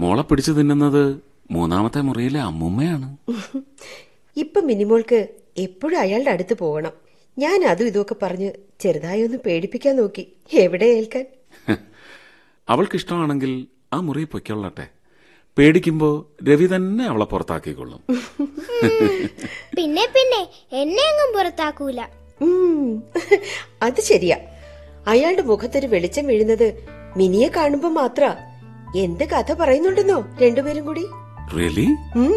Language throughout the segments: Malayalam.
മോളെ പിടിച്ചു തിന്നുന്നത് മൂന്നാമത്തെ മുറിയിലെ അമ്മുമ്മയാണ് ഇപ്പൊ മിനിമോൾക്ക് എപ്പോഴും അയാളുടെ അടുത്ത് പോകണം ഞാൻ അതും ഇതുമൊക്കെ പറഞ്ഞ് ചെറുതായി ഒന്ന് പേടിപ്പിക്കാൻ നോക്കി എവിടെ ഏൽക്കാൻ അവൾക്ക് ഇഷ്ടമാണെങ്കിൽ ആ മുറി പൊയ്ക്കൊള്ളട്ടെ പേടിക്കുമ്പോ രവി തന്നെ അവളെ പുറത്താക്കിക്കൊള്ളും പിന്നെ പിന്നെ എന്നെ എങ്ങും പുറത്താക്കൂല ഉം, അത് ശരിയാ അയാളുടെ മുഖത്തൊരു വെളിച്ചം വീഴുന്നത് മിനിയെ കാണുമ്പോ മാത്ര എന്ത് കഥ പറയുന്നുണ്ടെന്നോ രണ്ടുപേരും കൂടി റിയലി ഉം,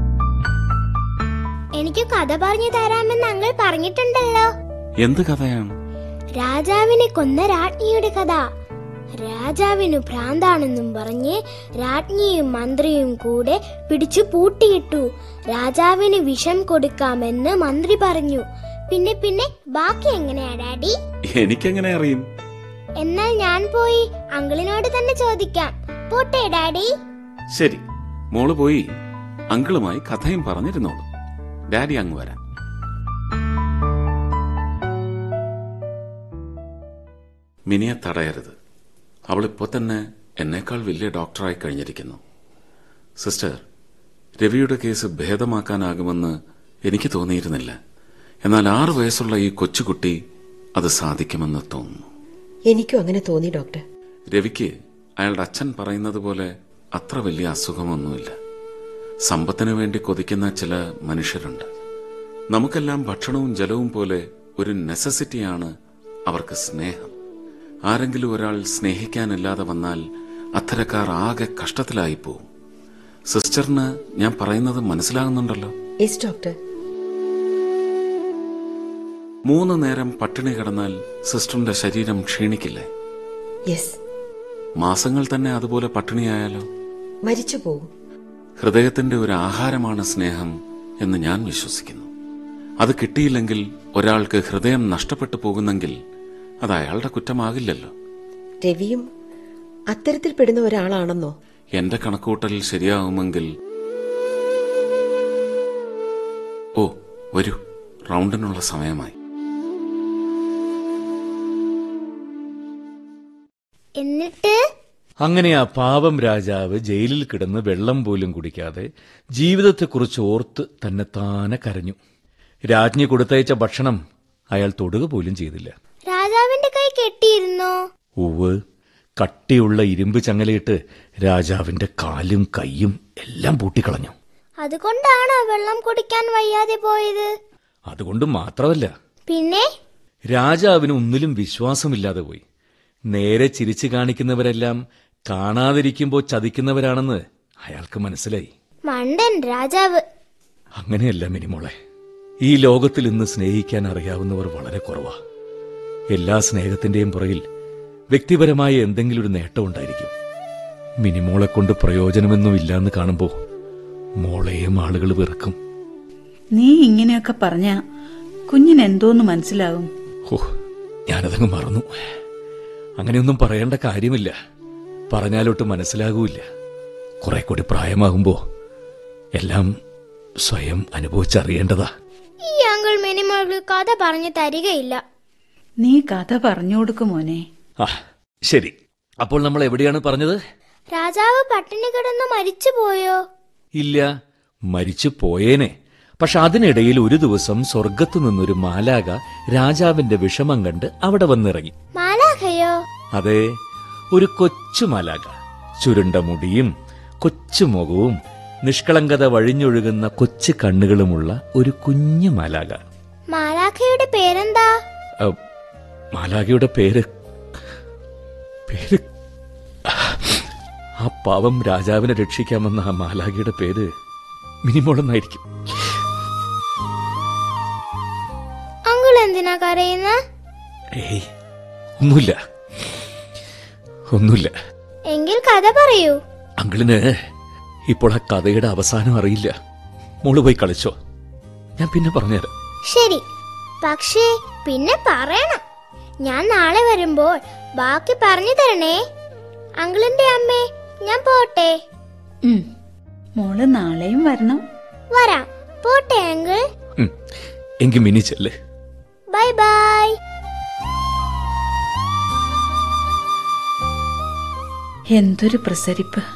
എനിക്ക് കഥ പറഞ്ഞു തരാമെന്ന് അങ്ങൾ പറഞ്ഞിട്ടുണ്ടല്ലോ എന്ത് കഥയാണ് രാജാവിനെ കൊന്ന രാജ്ഞിയുടെ കഥ രാജാവിനു ഭ്രാന്താണെന്നും പറഞ്ഞ് രാജ്ഞിയും മന്ത്രിയും കൂടെ പിടിച്ചു പൂട്ടിയിട്ടു രാജാവിന് വിഷം കൊടുക്കാമെന്ന് മന്ത്രി പറഞ്ഞു പിന്നെ പിന്നെ ബാക്കി എങ്ങനെയാ ഡാഡി എനിക്കെങ്ങനെ അറിയും എന്നാൽ ഞാൻ പോയി അങ്കിളിനോട് തന്നെ ചോദിക്കാം പോട്ടെ ഡാഡി ശരി മോള് പോയി അങ്കിളുമായി കഥയും പറഞ്ഞിരുന്നോളൂ ഡാഡി അങ്ങ് വരാം മിനിയെ തടയരുത് അവൾ ഇപ്പോൾ തന്നെ എന്നേക്കാൾ വലിയ ഡോക്ടറായി കഴിഞ്ഞിരിക്കുന്നു സിസ്റ്റർ രവിയുടെ കേസ് ഭേദമാക്കാനാകുമെന്ന് എനിക്ക് തോന്നിയിരുന്നില്ല എന്നാൽ ആറു വയസ്സുള്ള ഈ കൊച്ചുകുട്ടി അത് സാധിക്കുമെന്ന് തോന്നുന്നു എനിക്കും അങ്ങനെ തോന്നി ഡോക്ടർ രവിക്ക് അയാളുടെ അച്ഛൻ പറയുന്നത് പോലെ അത്ര വലിയ അസുഖമൊന്നുമില്ല സമ്പത്തിനു വേണ്ടി കൊതിക്കുന്ന ചില മനുഷ്യരുണ്ട് നമുക്കെല്ലാം ഭക്ഷണവും ജലവും പോലെ ഒരു നെസസിറ്റിയാണ് അവർക്ക് സ്നേഹം ആരെങ്കിലും ഒരാൾ സ്നേഹിക്കാനില്ലാതെ വന്നാൽ അത്തരക്കാർ ആകെ കഷ്ടത്തിലായി പോവും സിസ്റ്ററിന് ഞാൻ പറയുന്നത് മനസ്സിലാകുന്നുണ്ടല്ലോ യെസ് ഡോക്ടർ മൂന്ന് നേരം പട്ടിണി കിടന്നാൽ സിസ്റ്ററിന്റെ ശരീരം ക്ഷീണിക്കില്ലേ യെസ് മാസങ്ങൾ തന്നെ അതുപോലെ പട്ടിണിയായാലോ മരിച്ചു പോകും ഹൃദയത്തിന്റെ ഒരു ആഹാരമാണ് സ്നേഹം എന്ന് ഞാൻ വിശ്വസിക്കുന്നു അത് കിട്ടിയില്ലെങ്കിൽ ഒരാൾക്ക് ഹൃദയം നഷ്ടപ്പെട്ടു പോകുന്നെങ്കിൽ അത് അയാളുടെ കുറ്റമാകില്ലല്ലോ രവിയും അത്തരത്തിൽ പെടുന്ന ഒരാളാണെന്നോ എന്റെ കണക്കൂട്ടൽ ശരിയാവുമെങ്കിൽ ഓ വരൂ റൗണ്ടിനുള്ള സമയമായി എന്നിട്ട് അങ്ങനെ ആ പാപം രാജാവ് ജയിലിൽ കിടന്ന് വെള്ളം പോലും കുടിക്കാതെ ജീവിതത്തെക്കുറിച്ച് ഓർത്ത് തന്നെത്താനെ കരഞ്ഞു രാജ്ഞി കൊടുത്തയച്ച ഭക്ഷണം അയാൾ തൊടുക പോലും ചെയ്തില്ല രാജാവിന്റെ കൈ കെട്ടിയിരുന്നോ ഉവ് കട്ടിയുള്ള ഇരുമ്പ് ചങ്ങലയിട്ട് രാജാവിന്റെ കാലും കൈയും എല്ലാം പൂട്ടിക്കളഞ്ഞു അതുകൊണ്ടാണോ വെള്ളം കുടിക്കാൻ വയ്യാതെ പോയത് അതുകൊണ്ട് മാത്രമല്ല പിന്നെ രാജാവിന് ഒന്നിലും വിശ്വാസമില്ലാതെ പോയി നേരെ ചിരിച്ചു കാണിക്കുന്നവരെല്ലാം കാണാതിരിക്കുമ്പോൾ ചതിക്കുന്നവരാണെന്ന് അയാൾക്ക് മനസ്സിലായി മണ്ടൻ രാജാവ് അങ്ങനെയല്ല മിനിമോളെ ഈ ലോകത്തിൽ ഇന്ന് സ്നേഹിക്കാൻ അറിയാവുന്നവർ വളരെ കുറവാ എല്ലാ സ്നേഹത്തിന്റെയും പുറകിൽ വ്യക്തിപരമായ എന്തെങ്കിലും ഒരു നേട്ടം ഉണ്ടായിരിക്കും മിനിമോളെ കൊണ്ട് പ്രയോജനമൊന്നുമില്ലാന്ന് കാണുമ്പോ മോളെയും ആളുകൾ വെറുക്കും നീ ഇങ്ങനെയൊക്കെ പറഞ്ഞ കുഞ്ഞിന് എന്തോന്ന് മനസ്സിലാവും ഓ ഞാനതങ്ങ് മറന്നു അങ്ങനെയൊന്നും പറയേണ്ട കാര്യമില്ല പറഞ്ഞാലൊട്ട് മനസ്സിലാകൂല കുറെ കൂടി പ്രായമാകുമ്പോ എല്ലാം സ്വയം അനുഭവിച്ചറിയേണ്ടതാ ഈ അങ്കിൾ മിനിമോൾക്ക് കഥ പറഞ്ഞു തരികയില്ല നീ കഥ പറഞ്ഞു കൊടുക്കും മോനെ ആ ശരി അപ്പോൾ നമ്മൾ എവിടെയാണ് പറഞ്ഞത് രാജാവ് പട്ടിണി കിടന്ന് മരിച്ചു പോയോ ഇല്ല മരിച്ചു പോയേനെ പക്ഷെ അതിനിടയിൽ ഒരു ദിവസം സ്വർഗത്തു നിന്നൊരു മാലാക രാജാവിന്റെ വിഷമം കണ്ട് അവിടെ വന്നിറങ്ങി മാലാഖയോ അതെ ഒരു കൊച്ചു മാലാക ചുരുണ്ട മുടിയും കൊച്ചു മുഖവും നിഷ്കളങ്കത വഴിഞ്ഞൊഴുകുന്ന കൊച്ചു കണ്ണുകളുമുള്ള ഒരു കുഞ്ഞു മാലാക മാലാഖയുടെ പേരെന്താ അ, മാലാഖയുടെ പേര് പേര് ആ പാവം രാജാവിനെ രക്ഷിക്കാമെന്ന ആ മാലാഖയുടെ പേര് മിനിമോളെന്നായിരിക്കും അങ്കിൾ എന്തിനാ കരയുന്ന ഏയ് ഒന്നുമില്ല ഒന്നുമില്ല എങ്കിൽ കഥ പറയൂ അങ്കിളിന് ഇപ്പോൾ ആ കഥയുടെ അവസാനം അറിയില്ല മോള് പോയി കളിച്ചോ ഞാൻ പിന്നെ പറഞ്ഞുതരാം ശരി പക്ഷേ പിന്നെ പറയണം ഞാൻ നാളെ വരുമ്പോൾ ബാക്കി പറഞ്ഞു തരണേ അങ്കിളിന്റെ അമ്മേ ഞാൻ പോട്ടെ ഉം. മോള് നാളെയും വരണം വരാം പോട്ടെ അങ്കിൾ ഉം. എങ്കി മിനി ചെല്ല് ബൈ ബൈ എന്തൊരു പ്രസരിപ്പ്